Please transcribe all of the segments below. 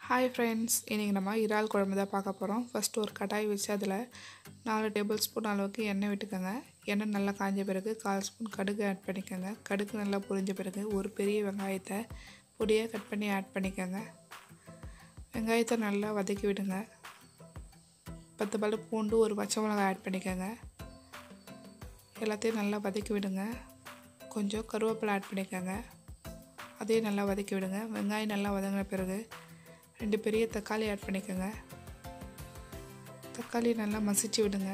hi friends இன்றைக்கி நம்ம இறால் குழம்பு தான் பார்க்க போகிறோம் ஃபஸ்ட்டு ஒரு கடாய் வச்சு அதில் நாலு டேபிள் ஸ்பூன் அளவுக்கு எண்ணெய் விட்டுக்கோங்க எண்ணெய் நல்லா காஞ்ச பிறகு கால் ஸ்பூன் கடுகு ஆட் பண்ணிக்கோங்க கடுகு நல்லா பொரிஞ்ச பிறகு ஒரு பெரிய வெங்காயத்தை பொடியாக கட் பண்ணி ஆட் பண்ணிக்கோங்க வெங்காயத்தை நல்லா வதக்கி விடுங்க பத்து பல்லு பூண்டு ஒரு பச்சை மிளகாய் ஆட் பண்ணிக்கோங்க எல்லாத்தையும் நல்லா வதக்கி விடுங்க கொஞ்சம் கருவேப்பிலை ஆட் பண்ணிக்கோங்க அதையும் நல்லா வதக்கி விடுங்க வெங்காயம் நல்லா வதங்கின பிறகு ரெண்டு பெரிய தக்காளி ஆட் பண்ணிக்கோங்க தக்காளி நல்லா மசிச்சு விடுங்க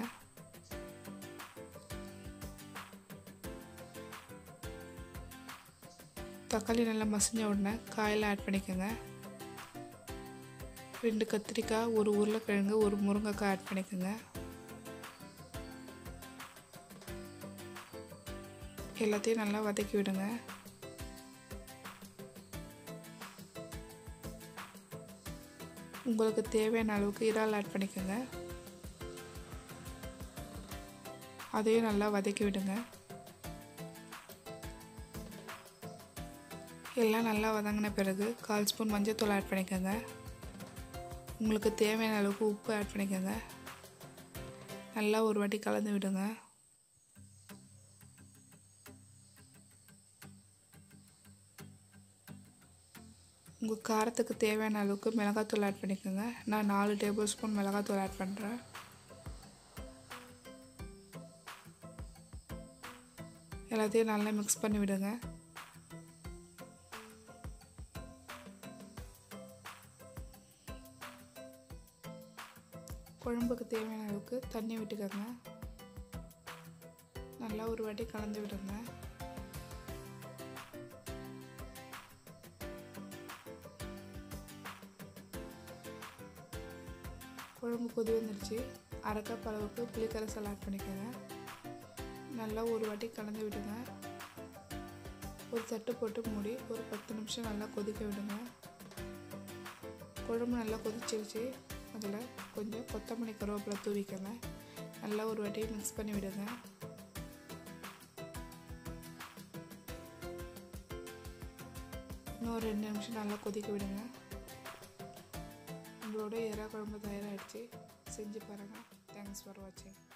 தக்காளி நல்லா மசிஞ்ச உடனே காயெல்லாம் ஆட் பண்ணிக்கோங்க ரெண்டு கத்திரிக்காய் ஒரு உருளைக்கிழங்கு ஒரு முருங்கைக்காய் ஆட் பண்ணிக்கோங்க எல்லாத்தையும் நல்லா வதக்கி விடுங்க உங்களுக்கு தேவையான அளவுக்கு இறால் ஆட் பண்ணிக்கோங்க அதையும் நல்லா வதக்கி விடுங்க எல்லாம் நல்லா வதங்கின பிறகு கால் ஸ்பூன் மஞ்சத்தூள் ஆட் பண்ணிக்கோங்க உங்களுக்கு தேவையான அளவுக்கு உப்பு ஆட் பண்ணிக்கோங்க நல்லா ஒரு வாட்டி கலந்து விடுங்க உங்கள் காரத்துக்கு தேவையான அளவுக்கு மிளகாத்தூள் ஆட் பண்ணிக்கோங்க நான் நாலு டேபிள் ஸ்பூன் மிளகாத்தூள் ஆட் பண்ணுறேன் எல்லாத்தையும் நல்லா மிக்ஸ் பண்ணி விடுங்க குழம்புக்கு தேவையான அளவுக்கு தண்ணி விட்டுக்கோங்க நல்லா ஒரு வாட்டி கலந்து விடுங்க குழம்பு கொதி வந்துடுச்சு அரை கப் அளவுக்கு புளிக்கரைசல் ஆட் பண்ணிக்கோங்க நல்லா ஒரு வாட்டி கலந்து விடுங்க ஒரு தட்டு போட்டு மூடி ஒரு பத்து நிமிஷம் நல்லா கொதிக்க விடுங்க குழம்பு நல்லா கொதிச்சிருச்சு அதில் கொஞ்சம் கொத்தமல்லி கருவேப்பிலை தூவிக்கோங்க நல்லா ஒரு வாட்டி மிக்ஸ் பண்ணி விடுங்க இன்னும் ஒரு ரெண்டு நிமிஷம் நல்லா கொதிக்க விடுங்க உங்களோட எறா குழம்பு தயாராகிடுச்சு செஞ்சு பாருங்கள் தேங்க்ஸ் ஃபார் வாட்சிங்